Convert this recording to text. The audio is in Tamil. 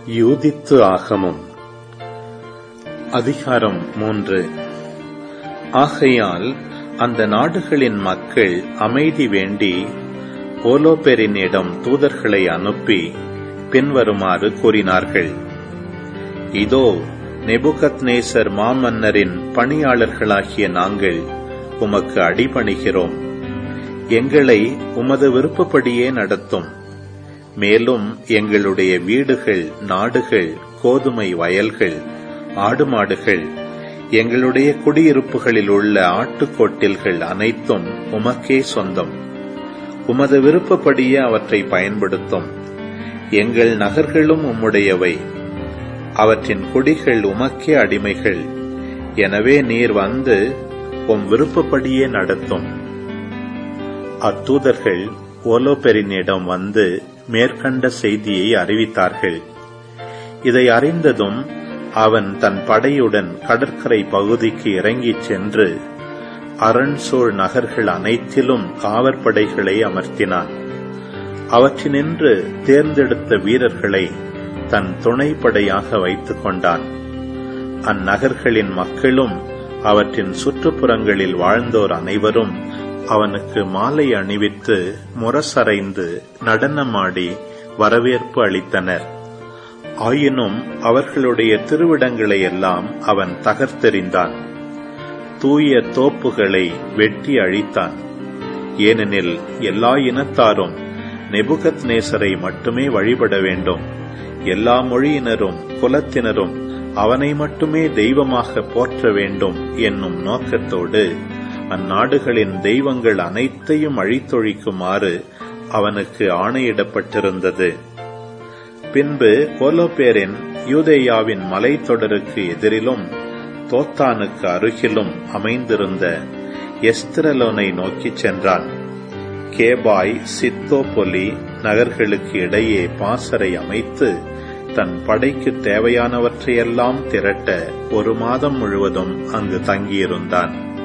யூதித்து ஆகமம் அதிகாரம் மூன்று ஆகையால் அந்த நாடுகளின் மக்கள் அமைதி வேண்டி ஓலோபெரினிடம் தூதர்களை அனுப்பி பின்வருமாறு கூறினார்கள் இதோ நெபுகத்நேசர் மாமன்னரின் பணியாளர்களாகிய நாங்கள் உமக்கு அடிபணிகிறோம் எங்களை உமது விருப்பப்படியே நடத்தும் மேலும் எங்களுடைய வீடுகள் நாடுகள் கோதுமை வயல்கள் ஆடு மாடுகள் எங்களுடைய குடியிருப்புகளில் உள்ள ஆட்டுக்கோட்டில்கள் அனைத்தும் உமக்கே சொந்தம் உமது விருப்பப்படியே அவற்றை பயன்படுத்தும் எங்கள் நகர்களும் உம்முடையவை அவற்றின் குடிகள் உமக்கே அடிமைகள் எனவே நீர் வந்து உம் விருப்பப்படியே நடத்தும் அத்தூதர்கள் ஓலோபெரினிடம் வந்து மேற்கண்ட செய்தியை அறிவித்தார்கள் இதை அறிந்ததும் அவன் தன் படையுடன் கடற்கரை பகுதிக்கு இறங்கிச் சென்று அரண்சூழ் நகர்கள் அனைத்திலும் காவற்படைகளை அமர்த்தினான் அவற்றினின்று தேர்ந்தெடுத்த வீரர்களை தன் துணைப்படையாக வைத்துக் கொண்டான் அந்நகர்களின் மக்களும் அவற்றின் சுற்றுப்புறங்களில் வாழ்ந்தோர் அனைவரும் அவனுக்கு மாலை அணிவித்து முரசறைந்து நடனமாடி வரவேற்பு அளித்தனர் ஆயினும் அவர்களுடைய திருவிடங்களை எல்லாம் அவன் தகர்த்தெறிந்தான் தூய தோப்புகளை வெட்டி அழித்தான் ஏனெனில் எல்லா இனத்தாரும் நெபுகத் நேசரை மட்டுமே வழிபட வேண்டும் எல்லா மொழியினரும் குலத்தினரும் அவனை மட்டுமே தெய்வமாக போற்ற வேண்டும் என்னும் நோக்கத்தோடு அந்நாடுகளின் தெய்வங்கள் அனைத்தையும் அழித்தொழிக்குமாறு அவனுக்கு ஆணையிடப்பட்டிருந்தது பின்பு கோலோபேரின் யூதேயாவின் மலைத்தொடருக்கு எதிரிலும் தோத்தானுக்கு அருகிலும் அமைந்திருந்த எஸ்திரலோனை நோக்கிச் சென்றான் கேபாய் சித்தோபொலி நகர்களுக்கு இடையே பாசறை அமைத்து தன் படைக்கு தேவையானவற்றையெல்லாம் திரட்ட ஒரு மாதம் முழுவதும் அங்கு தங்கியிருந்தான்